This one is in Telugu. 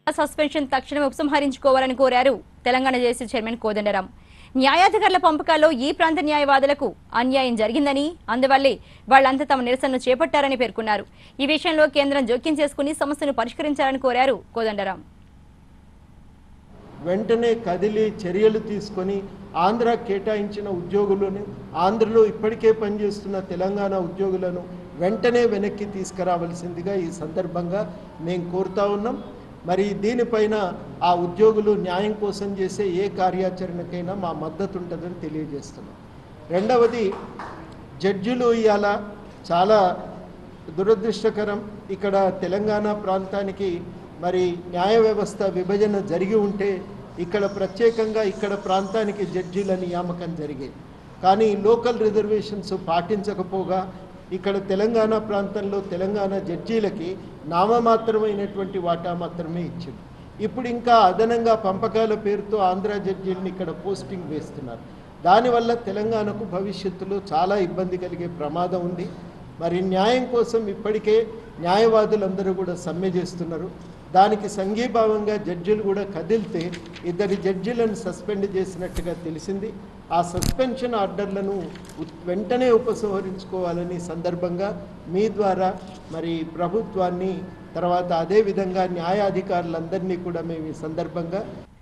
సస్పెన్షన్ తక్షణమే ఉపసంహరించుకోవాలని కోరారు తెలంగాణ జేసీ చైర్మన్ కోదండరాం న్యాయాధికారుల పంపకాల్లో ఈ ప్రాంత న్యాయవాదులకు అన్యాయం జరిగిందని అందువల్లే వాళ్లంతా తమ నిరసనను చేపట్టారని పేర్కొన్నారు ఈ విషయంలో కేంద్రం జోక్యం చేసుకుని సమస్యను పరిష్కరించాలని కోరారు కోదండరాం వెంటనే కదిలి చర్యలు తీసుకొని ఆంధ్ర కేటాయించిన ఉద్యోగులను ఆంధ్రలో ఇప్పటికే పనిచేస్తున్న తెలంగాణ ఉద్యోగులను వెంటనే వెనక్కి తీసుకురావాల్సిందిగా ఈ సందర్భంగా మేము కోరుతా ఉన్నాం మరి దీనిపైన ఆ ఉద్యోగులు న్యాయం కోసం చేసే ఏ కార్యాచరణకైనా మా మద్దతు ఉంటుందని తెలియజేస్తున్నాం రెండవది జడ్జిలు ఇవాళ చాలా దురదృష్టకరం ఇక్కడ తెలంగాణ ప్రాంతానికి మరి న్యాయ వ్యవస్థ విభజన జరిగి ఉంటే ఇక్కడ ప్రత్యేకంగా ఇక్కడ ప్రాంతానికి జడ్జీల నియామకం జరిగేది కానీ లోకల్ రిజర్వేషన్స్ పాటించకపోగా ఇక్కడ తెలంగాణ ప్రాంతంలో తెలంగాణ జడ్జీలకి నామమాత్రమైనటువంటి వాటా మాత్రమే ఇచ్చింది ఇప్పుడు ఇంకా అదనంగా పంపకాల పేరుతో ఆంధ్ర జడ్జీలను ఇక్కడ పోస్టింగ్ వేస్తున్నారు దానివల్ల తెలంగాణకు భవిష్యత్తులో చాలా ఇబ్బంది కలిగే ప్రమాదం ఉంది మరి న్యాయం కోసం ఇప్పటికే న్యాయవాదులందరూ కూడా సమ్మె చేస్తున్నారు దానికి సంఘీభావంగా జడ్జిలు కూడా కదిలితే ఇద్దరి జడ్జిలను సస్పెండ్ చేసినట్టుగా తెలిసింది ఆ సస్పెన్షన్ ఆర్డర్లను ఉ- వెంటనే ఉపసంహరించుకోవాలని సందర్భంగా మీ ద్వారా మరి ప్రభుత్వాన్ని తర్వాత అదేవిధంగా న్యాయాధికారులందరినీ కూడా మేము ఈ సందర్భంగా